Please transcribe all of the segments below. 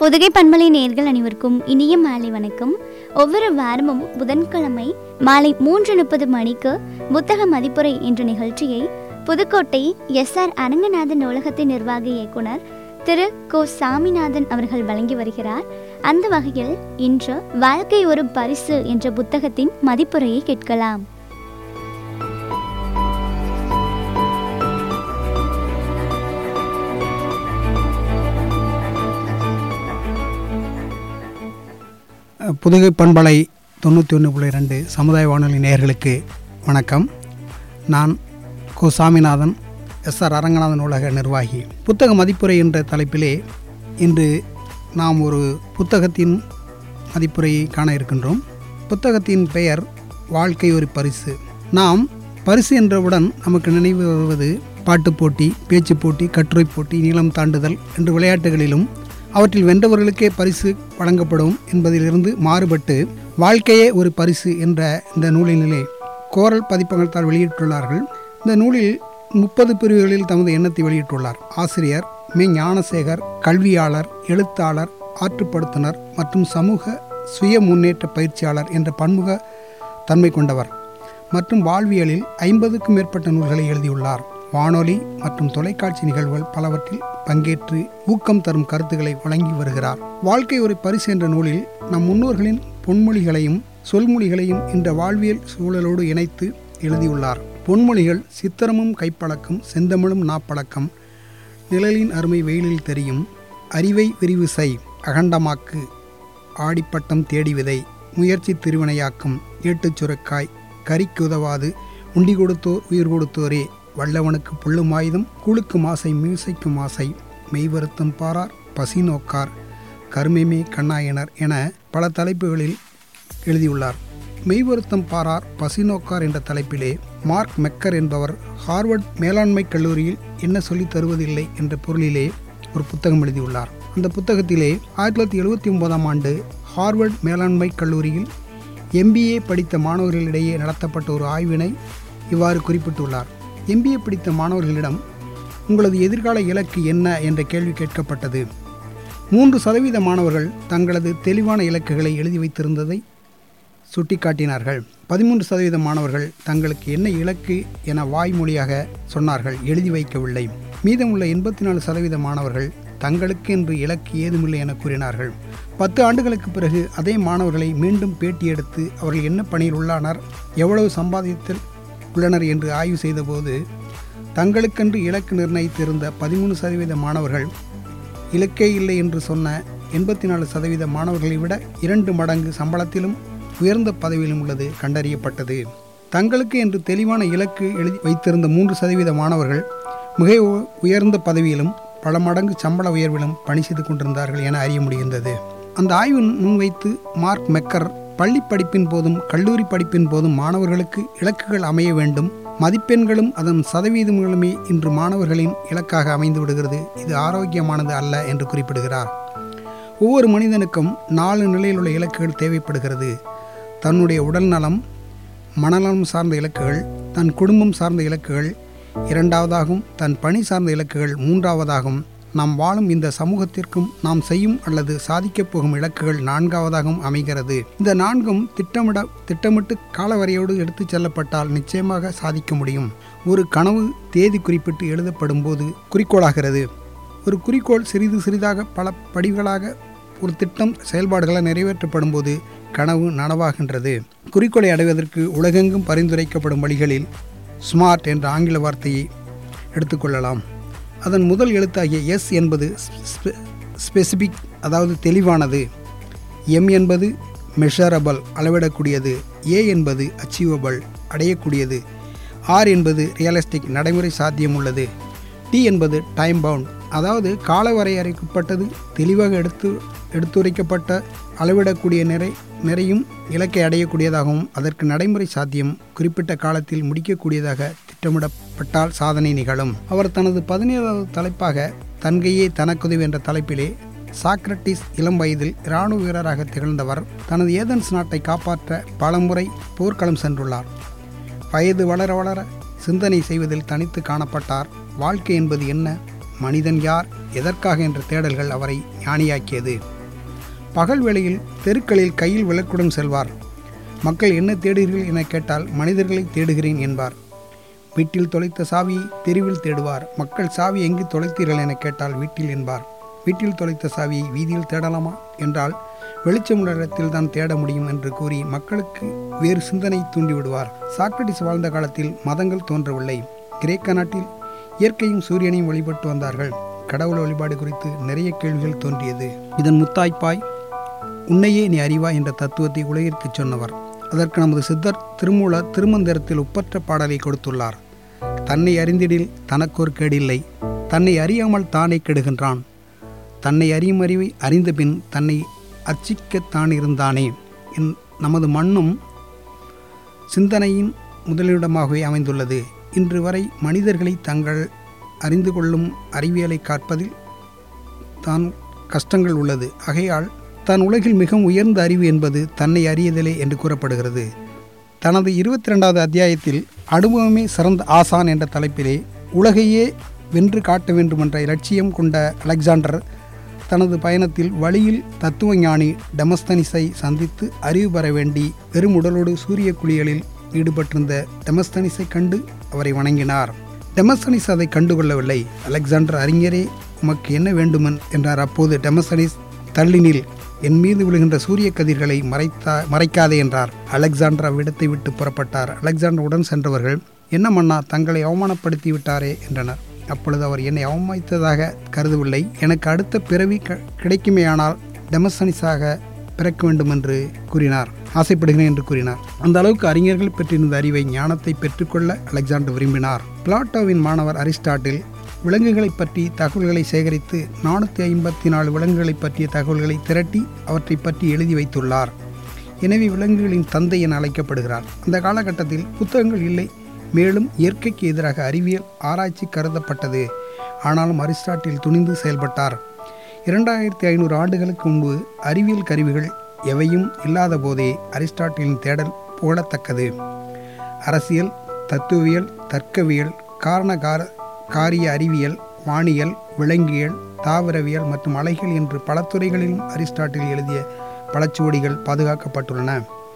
புதுகை பண்பலை நேர்கள் அனைவருக்கும் இனிய மாலை வணக்கம் ஒவ்வொரு வாரமும் புதன்கிழமை மாலை மூன்று முப்பது மணிக்கு புத்தக மதிப்புரை என்ற நிகழ்ச்சியை புதுக்கோட்டை எஸ் ஆர் அரங்கநாதன் நூலகத்தின் நிர்வாக இயக்குனர் திரு கோ சாமிநாதன் அவர்கள் வழங்கி வருகிறார் அந்த வகையில் இன்று வாழ்க்கை ஒரு பரிசு என்ற புத்தகத்தின் மதிப்புரையை கேட்கலாம் புதுகை பண்பலை தொண்ணூற்றி ஒன்று புள்ளி ரெண்டு சமுதாய வானொலி நேயர்களுக்கு வணக்கம் நான் கோ சாமிநாதன் எஸ் ஆர் அரங்கநாதன் நூலக நிர்வாகி புத்தக மதிப்புரை என்ற தலைப்பிலே இன்று நாம் ஒரு புத்தகத்தின் மதிப்புரையை காண இருக்கின்றோம் புத்தகத்தின் பெயர் வாழ்க்கை ஒரு பரிசு நாம் பரிசு என்றவுடன் நமக்கு நினைவு வருவது பாட்டுப் போட்டி பேச்சுப் போட்டி கட்டுரை போட்டி நீளம் தாண்டுதல் என்று விளையாட்டுகளிலும் அவற்றில் வென்றவர்களுக்கே பரிசு வழங்கப்படும் என்பதிலிருந்து மாறுபட்டு வாழ்க்கையே ஒரு பரிசு என்ற இந்த நூலினிலே கோரல் பதிப்பகத்தால் வெளியிட்டுள்ளார்கள் இந்த நூலில் முப்பது பிரிவுகளில் தமது எண்ணத்தை வெளியிட்டுள்ளார் ஆசிரியர் மெ ஞானசேகர் கல்வியாளர் எழுத்தாளர் ஆற்றுப்படுத்துனர் மற்றும் சமூக சுய முன்னேற்ற பயிற்சியாளர் என்ற பன்முக தன்மை கொண்டவர் மற்றும் வாழ்வியலில் ஐம்பதுக்கும் மேற்பட்ட நூல்களை எழுதியுள்ளார் வானொலி மற்றும் தொலைக்காட்சி நிகழ்வுகள் பலவற்றில் பங்கேற்று ஊக்கம் தரும் கருத்துக்களை வழங்கி வருகிறார் வாழ்க்கை ஒரு பரிசு என்ற நூலில் நம் முன்னோர்களின் பொன்மொழிகளையும் சொல்மொழிகளையும் இந்த வாழ்வியல் சூழலோடு இணைத்து எழுதியுள்ளார் பொன்மொழிகள் சித்திரமும் கைப்பழக்கம் செந்தமிழும் நாப்பழக்கம் நிழலின் அருமை வெயிலில் தெரியும் அறிவை விரிவு செய் அகண்டமாக்கு ஆடிப்பட்டம் தேடி விதை முயற்சி திருவினையாக்கும் ஏட்டுச் சுரக்காய் கறிக்கு உதவாது உண்டி கொடுத்தோர் உயிர் கொடுத்தோரே வல்லவனுக்கு புல்லும் ஆயுதம் கூழுக்கும் ஆசை மீசைக்கும் ஆசை மெய்வருத்தம் பாரார் பசி நோக்கார் கருமைமே கண்ணாயனர் என பல தலைப்புகளில் எழுதியுள்ளார் மெய்வருத்தம் பாரார் பசி நோக்கார் என்ற தலைப்பிலே மார்க் மெக்கர் என்பவர் ஹார்வர்ட் மேலாண்மை கல்லூரியில் என்ன சொல்லித் தருவதில்லை என்ற பொருளிலே ஒரு புத்தகம் எழுதியுள்ளார் அந்த புத்தகத்திலே ஆயிரத்தி தொள்ளாயிரத்தி எழுபத்தி ஒன்பதாம் ஆண்டு ஹார்வர்ட் மேலாண்மை கல்லூரியில் எம்பிஏ படித்த மாணவர்களிடையே நடத்தப்பட்ட ஒரு ஆய்வினை இவ்வாறு குறிப்பிட்டுள்ளார் எம்பிஏ படித்த மாணவர்களிடம் உங்களது எதிர்கால இலக்கு என்ன என்ற கேள்வி கேட்கப்பட்டது மூன்று சதவீத மாணவர்கள் தங்களது தெளிவான இலக்குகளை எழுதி வைத்திருந்ததை சுட்டிக்காட்டினார்கள் பதிமூன்று சதவீத மாணவர்கள் தங்களுக்கு என்ன இலக்கு என வாய்மொழியாக சொன்னார்கள் எழுதி வைக்கவில்லை மீதமுள்ள எண்பத்தி நாலு சதவீத மாணவர்கள் தங்களுக்கு என்று இலக்கு ஏதுமில்லை என கூறினார்கள் பத்து ஆண்டுகளுக்கு பிறகு அதே மாணவர்களை மீண்டும் பேட்டி எடுத்து அவர்கள் என்ன பணியில் உள்ளனர் எவ்வளவு சம்பாதித்தில் உள்ளனர் என்று ஆய்வு செய்தபோது தங்களுக்கென்று இலக்கு நிர்ணயித்திருந்த பதிமூணு சதவீத மாணவர்கள் இலக்கே இல்லை என்று சொன்ன எண்பத்தி நாலு சதவீத மாணவர்களை விட இரண்டு மடங்கு சம்பளத்திலும் உயர்ந்த பதவியிலும் உள்ளது கண்டறியப்பட்டது தங்களுக்கு என்று தெளிவான இலக்கு எழுதி வைத்திருந்த மூன்று சதவீத மாணவர்கள் மிக உ- உயர்ந்த பதவியிலும் பல மடங்கு சம்பள உயர்விலும் பணி செய்து கொண்டிருந்தார்கள் என அறிய முடிகின்றது அந்த ஆய்வு முன்வைத்து மார்க் மெக்கர் பள்ளி படிப்பின் போதும் கல்லூரி படிப்பின் போதும் மாணவர்களுக்கு இலக்குகள் அமைய வேண்டும் மதிப்பெண்களும் அதன் சதவீதங்களுமே இன்று மாணவர்களின் இலக்காக அமைந்து விடுகிறது இது ஆரோக்கியமானது அல்ல என்று குறிப்பிடுகிறார் ஒவ்வொரு மனிதனுக்கும் நாலு நிலையில் உள்ள இலக்குகள் தேவைப்படுகிறது தன்னுடைய உடல் நலம் மனநலம் சார்ந்த இலக்குகள் தன் குடும்பம் சார்ந்த இலக்குகள் இரண்டாவதாகும் தன் பணி சார்ந்த இலக்குகள் மூன்றாவதாகும் நாம் வாழும் இந்த சமூகத்திற்கும் நாம் செய்யும் அல்லது சாதிக்கப் போகும் இலக்குகள் நான்காவதாகவும் அமைகிறது இந்த நான்கும் திட்டமிட திட்டமிட்டு காலவரையோடு எடுத்துச் செல்லப்பட்டால் நிச்சயமாக சாதிக்க முடியும் ஒரு கனவு தேதி குறிப்பிட்டு எழுதப்படும் போது குறிக்கோளாகிறது ஒரு குறிக்கோள் சிறிது சிறிதாக பல படிகளாக ஒரு திட்டம் செயல்பாடுகளாக நிறைவேற்றப்படும் போது கனவு நனவாகின்றது குறிக்கோளை அடைவதற்கு உலகெங்கும் பரிந்துரைக்கப்படும் வழிகளில் ஸ்மார்ட் என்ற ஆங்கில வார்த்தையை எடுத்துக்கொள்ளலாம் அதன் முதல் எழுத்தாகிய எஸ் என்பது ஸ்பெசிபிக் அதாவது தெளிவானது எம் என்பது மெஷரபிள் அளவிடக்கூடியது ஏ என்பது அச்சீவபிள் அடையக்கூடியது ஆர் என்பது ரியலிஸ்டிக் நடைமுறை சாத்தியமுள்ளது டி என்பது டைம் பவுண்ட் அதாவது கால வரையறைக்குட்பட்டது தெளிவாக எடுத்து எடுத்துரைக்கப்பட்ட அளவிடக்கூடிய நிறை நிறையும் இலக்கை அடையக்கூடியதாகவும் அதற்கு நடைமுறை சாத்தியம் குறிப்பிட்ட காலத்தில் முடிக்கக்கூடியதாக திட்டமிடப்பட்டால் சாதனை நிகழும் அவர் தனது பதினேழாவது தலைப்பாக தன்கையே தனக்குதவி என்ற தலைப்பிலே சாக்ரட்டிஸ் இளம் வயதில் இராணுவ வீரராக திகழ்ந்தவர் தனது ஏதென்ஸ் நாட்டை காப்பாற்ற பலமுறை போர்க்களம் சென்றுள்ளார் வயது வளர வளர சிந்தனை செய்வதில் தனித்து காணப்பட்டார் வாழ்க்கை என்பது என்ன மனிதன் யார் எதற்காக என்ற தேடல்கள் அவரை ஞானியாக்கியது பகல் வேளையில் தெருக்களில் கையில் விளக்குடன் செல்வார் மக்கள் என்ன தேடுகிறீர்கள் என கேட்டால் மனிதர்களை தேடுகிறேன் என்பார் வீட்டில் தொலைத்த சாவியை தெருவில் தேடுவார் மக்கள் சாவி எங்கு தொலைத்தீர்கள் என கேட்டால் வீட்டில் என்பார் வீட்டில் தொலைத்த சாவியை வீதியில் தேடலாமா என்றால் வெளிச்சமுள்ள இடத்தில் தான் தேட முடியும் என்று கூறி மக்களுக்கு வேறு சிந்தனை தூண்டிவிடுவார் சாக்ரட்டிஸ் வாழ்ந்த காலத்தில் மதங்கள் தோன்றவில்லை கிரேக்க நாட்டில் இயற்கையும் சூரியனையும் வழிபட்டு வந்தார்கள் கடவுள் வழிபாடு குறித்து நிறைய கேள்விகள் தோன்றியது இதன் முத்தாய்ப்பாய் உன்னையே நீ அறிவா என்ற தத்துவத்தை உலகிற்கு சொன்னவர் அதற்கு நமது சித்தர் திருமூலர் திருமந்திரத்தில் ஒப்பற்ற பாடலை கொடுத்துள்ளார் தன்னை அறிந்திடில் தனக்கொரு கேடில்லை தன்னை அறியாமல் தானே கெடுகின்றான் தன்னை அறியும் அறிவை அறிந்த பின் தன்னை அர்ச்சிக்கத்தான் இருந்தானே என் நமது மண்ணும் சிந்தனையின் முதலிடமாகவே அமைந்துள்ளது இன்று வரை மனிதர்களை தங்கள் அறிந்து கொள்ளும் அறிவியலை காற்பதில் தான் கஷ்டங்கள் உள்ளது ஆகையால் தான் உலகில் மிகவும் உயர்ந்த அறிவு என்பது தன்னை அறியதலே என்று கூறப்படுகிறது தனது இருபத்தி ரெண்டாவது அத்தியாயத்தில் அனுபவமே சிறந்த ஆசான் என்ற தலைப்பிலே உலகையே வென்று காட்ட வேண்டும் என்ற இலட்சியம் கொண்ட அலெக்சாண்டர் தனது பயணத்தில் வழியில் தத்துவஞானி டெமஸ்தனிஸை சந்தித்து அறிவு பெற வேண்டி வெறும் உடலோடு சூரிய குளியலில் ஈடுபட்டிருந்த டெமஸ்தனிஸை கண்டு அவரை வணங்கினார் டெமஸ்தனிஸ் அதை கண்டுகொள்ளவில்லை அலெக்சாண்டர் அறிஞரே உமக்கு என்ன வேண்டுமன் என்றார் அப்போது டெமஸ்தனிஸ் தள்ளினில் என் மீது விழுகின்ற சூரிய கதிர்களை மறைத்தா மறைக்காதே என்றார் அலெக்சாண்டர் அவ்விடத்தை விட்டு புறப்பட்டார் அலெக்சாண்டர் உடன் சென்றவர்கள் என்ன மன்னா தங்களை அவமானப்படுத்தி விட்டாரே என்றனர் அப்பொழுது அவர் என்னை அவமதித்ததாக கருதவில்லை எனக்கு அடுத்த பிறவி க கிடைக்குமேயானால் டெமசனிஸாக பிறக்க வேண்டும் என்று கூறினார் ஆசைப்படுகிறேன் என்று கூறினார் அந்த அளவுக்கு அறிஞர்கள் பெற்றிருந்த அறிவை ஞானத்தை பெற்றுக்கொள்ள அலெக்சாண்டர் விரும்பினார் பிளாட்டோவின் மாணவர் அரிஸ்டாட்டில் விலங்குகளை பற்றி தகவல்களை சேகரித்து நானூற்றி ஐம்பத்தி நாலு விலங்குகளை பற்றிய தகவல்களை திரட்டி அவற்றை பற்றி எழுதி வைத்துள்ளார் எனவே விலங்குகளின் தந்தை என அழைக்கப்படுகிறார் அந்த காலகட்டத்தில் புத்தகங்கள் இல்லை மேலும் இயற்கைக்கு எதிராக அறிவியல் ஆராய்ச்சி கருதப்பட்டது ஆனாலும் அரிஸ்டாட்டில் துணிந்து செயல்பட்டார் இரண்டாயிரத்தி ஐநூறு ஆண்டுகளுக்கு முன்பு அறிவியல் கருவிகள் எவையும் இல்லாத போதே அரிஸ்டாட்டிலின் தேடல் புகழத்தக்கது அரசியல் தத்துவியல் தர்க்கவியல் காரணகார காரிய அறிவியல் வானியல் விலங்கியல் தாவரவியல் மற்றும் அலைகள் என்று பல துறைகளிலும் அரிஸ்டாட்டில் எழுதிய பழச்சுவடிகள் பாதுகாக்கப்பட்டுள்ளன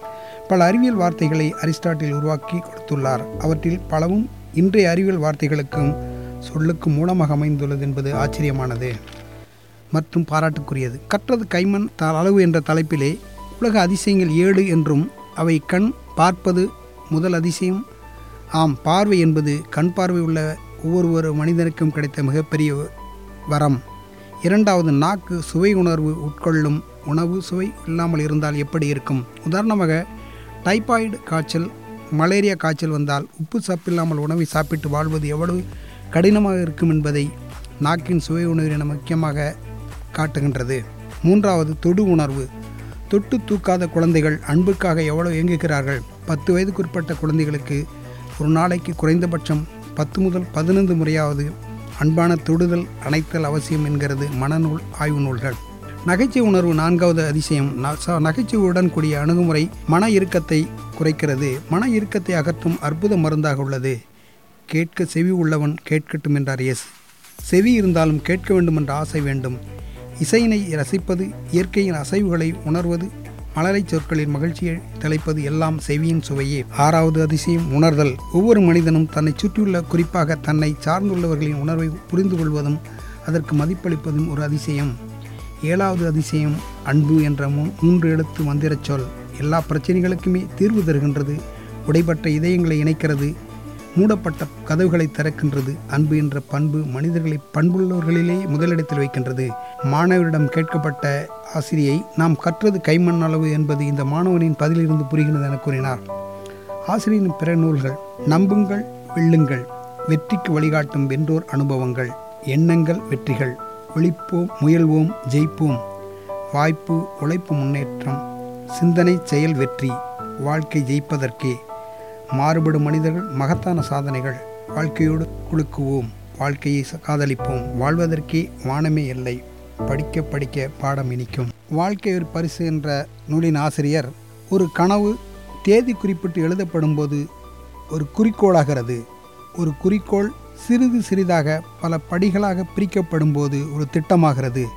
பல அறிவியல் வார்த்தைகளை அரிஸ்டாட்டில் உருவாக்கி கொடுத்துள்ளார் அவற்றில் பலவும் இன்றைய அறிவியல் வார்த்தைகளுக்கும் சொல்லுக்கும் மூலமாக அமைந்துள்ளது என்பது ஆச்சரியமானது மற்றும் பாராட்டுக்குரியது கற்றது கைமண் த அளவு என்ற தலைப்பிலே உலக அதிசயங்கள் ஏழு என்றும் அவை கண் பார்ப்பது முதல் அதிசயம் ஆம் பார்வை என்பது கண் பார்வை உள்ள ஒவ்வொரு மனிதனுக்கும் கிடைத்த மிகப்பெரிய வரம் இரண்டாவது நாக்கு சுவை உணர்வு உட்கொள்ளும் உணவு சுவை இல்லாமல் இருந்தால் எப்படி இருக்கும் உதாரணமாக டைபாய்டு காய்ச்சல் மலேரியா காய்ச்சல் வந்தால் உப்பு சப்பில்லாமல் உணவை சாப்பிட்டு வாழ்வது எவ்வளவு கடினமாக இருக்கும் என்பதை நாக்கின் சுவை உணர்வின முக்கியமாக காட்டுகின்றது மூன்றாவது தொடு உணர்வு தொட்டு தூக்காத குழந்தைகள் அன்புக்காக எவ்வளவு இயங்குகிறார்கள் பத்து வயதுக்குட்பட்ட குழந்தைகளுக்கு ஒரு நாளைக்கு குறைந்தபட்சம் பத்து முதல் பதினைந்து முறையாவது அன்பான தொடுதல் அணைத்தல் அவசியம் என்கிறது மனநூல் ஆய்வு நூல்கள் நகைச்சுவை உணர்வு நான்காவது அதிசயம் ந- ச- நகைச்சுவையுடன் கூடிய அணுகுமுறை மன இறுக்கத்தை குறைக்கிறது மன இறுக்கத்தை அகற்றும் அற்புத மருந்தாக உள்ளது கேட்க செவி உள்ளவன் கேட்கட்டும் என்றார் இயேசு செவி இருந்தாலும் கேட்க வேண்டும் என்ற ஆசை வேண்டும் இசையினை ரசிப்பது இயற்கையின் அசைவுகளை உணர்வது மலரை சொற்களின் மகிழ்ச்சியை தலைப்பது எல்லாம் செவியின் சுவையே ஆறாவது அதிசயம் உணர்தல் ஒவ்வொரு மனிதனும் தன்னை சுற்றியுள்ள குறிப்பாக தன்னை சார்ந்துள்ளவர்களின் உணர்வை புரிந்து கொள்வதும் அதற்கு மதிப்பளிப்பதும் ஒரு அதிசயம் ஏழாவது அதிசயம் அன்பு என்ற மூ- மூன்று எழுத்து மந்திரச் சொல் எல்லா பிரச்சனைகளுக்குமே தீர்வு தருகின்றது உடைபட்ட இதயங்களை இணைக்கிறது மூடப்பட்ட கதவுகளை திறக்கின்றது அன்பு என்ற பண்பு மனிதர்களை பண்புள்ளவர்களிலே முதலிடத்தில் வைக்கின்றது மாணவரிடம் கேட்கப்பட்ட ஆசிரியை நாம் கற்றது கைமண் அளவு என்பது இந்த மாணவனின் பதிலிருந்து புரிகிறது என கூறினார் ஆசிரியரின் பிற நூல்கள் நம்புங்கள் வெல்லுங்கள் வெற்றிக்கு வழிகாட்டும் வென்றோர் அனுபவங்கள் எண்ணங்கள் வெற்றிகள் ஒழிப்போம் முயல்வோம் ஜெயிப்போம் வாய்ப்பு உழைப்பு முன்னேற்றம் சிந்தனை செயல் வெற்றி வாழ்க்கை ஜெயிப்பதற்கே மாறுபடும் மனிதர்கள் மகத்தான சாதனைகள் வாழ்க்கையோடு குலுக்குவோம் வாழ்க்கையை ச- காதலிப்போம் வாழ்வதற்கே வானமே இல்லை படிக்க படிக்க பாடம் இனிக்கும் வாழ்க்கை ஒரு பரிசு என்ற நூலின் ஆசிரியர் ஒரு கனவு தேதி குறிப்பிட்டு எழுதப்படும்போது ஒரு குறிக்கோளாகிறது ஒரு குறிக்கோள் சிறிது சிறிதாக பல படிகளாக பிரிக்கப்படும் போது ஒரு திட்டமாகிறது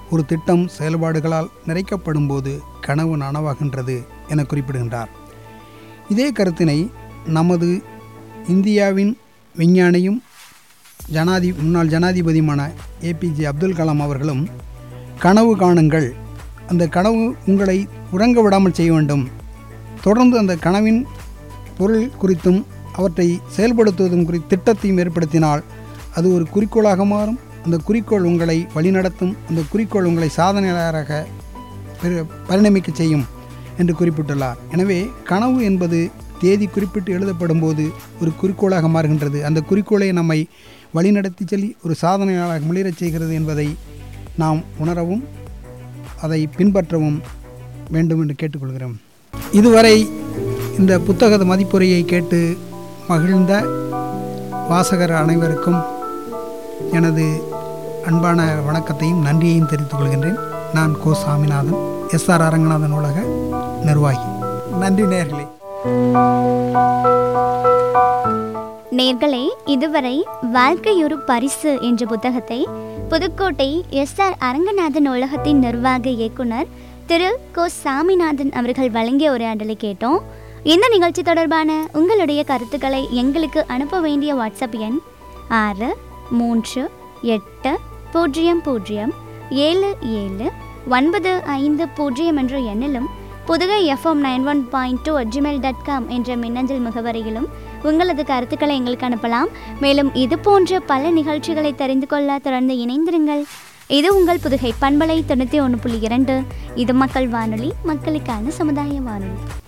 ஒரு திட்டம் செயல்பாடுகளால் நிறைக்கப்படும் போது கனவு நனவாகின்றது என குறிப்பிடுகின்றார் இதே கருத்தினை நமது இந்தியாவின் விஞ்ஞானியும் ஜனாதி முன்னாள் ஜனாதிபதியுமான ஏபிஜே அப்துல் கலாம் அவர்களும் கனவு காணுங்கள் அந்த கனவு உங்களை உறங்க விடாமல் செய்ய வேண்டும் தொடர்ந்து அந்த கனவின் பொருள் குறித்தும் அவற்றை செயல்படுத்துவதும் குறித்து திட்டத்தையும் ஏற்படுத்தினால் அது ஒரு குறிக்கோளாக மாறும் அந்த குறிக்கோள் உங்களை வழிநடத்தும் அந்த குறிக்கோள் உங்களை சாதனையாளராக பெரு- பரிணமிக்க செய்யும் என்று குறிப்பிட்டுள்ளார் எனவே கனவு என்பது தேதி குறிப்பிட்டு எழுதப்படும் போது ஒரு குறிக்கோளாக மாறுகின்றது அந்த குறிக்கோளை நம்மை வழிநடத்தி செல்லி ஒரு சாதனையாளராக முளிரச் செய்கிறது என்பதை நாம் உணரவும் அதை பின்பற்றவும் வேண்டும் என்று கேட்டுக்கொள்கிறோம் இதுவரை இந்த புத்தக மதிப்புரையை கேட்டு மகிழ்ந்த வாசகர் அனைவருக்கும் எனது அன்பான வணக்கத்தையும் நன்றியையும் தெரிவித்துக் கொள்கின்றேன் நான் கோ சாமிநாதன் எஸ் ஆர் அரங்கநாதன் உலக நிர்வாகி நன்றி நேர்களே நேர்களே இதுவரை வாழ்க்கையொரு பரிசு என்ற புத்தகத்தை புதுக்கோட்டை எஸ் ஆர் அரங்கநாதன் நூலகத்தின் நிர்வாக இயக்குனர் திரு கோ சாமிநாதன் அவர்கள் வழங்கிய உரையாடலை கேட்டோம் இந்த நிகழ்ச்சி தொடர்பான உங்களுடைய கருத்துக்களை எங்களுக்கு அனுப்ப வேண்டிய வாட்ஸ்அப் எண் ஆறு மூன்று எட்டு பூஜ்ஜியம் பூஜ்ஜியம் ஏழு ஏழு ஒன்பது ஐந்து பூஜ்ஜியம் என்ற எண்ணிலும் Pudugai FM nine one point two Gmail dot com என்ற மின்னஞ்சல் முகவரியிலும் உங்களது கருத்துக்களை எங்களுக்கு அனுப்பலாம் மேலும் இது போன்ற பல நிகழ்ச்சிகளை தெரிந்து கொள்ள தொடர்ந்து இணைந்திருங்கள் இது உங்கள் புதுகை பண்பலை தொண்ணூற்றி ஒன்று புள்ளி இரண்டு இது மக்கள் வானொலி மக்களுக்கான சமுதாய வானொலி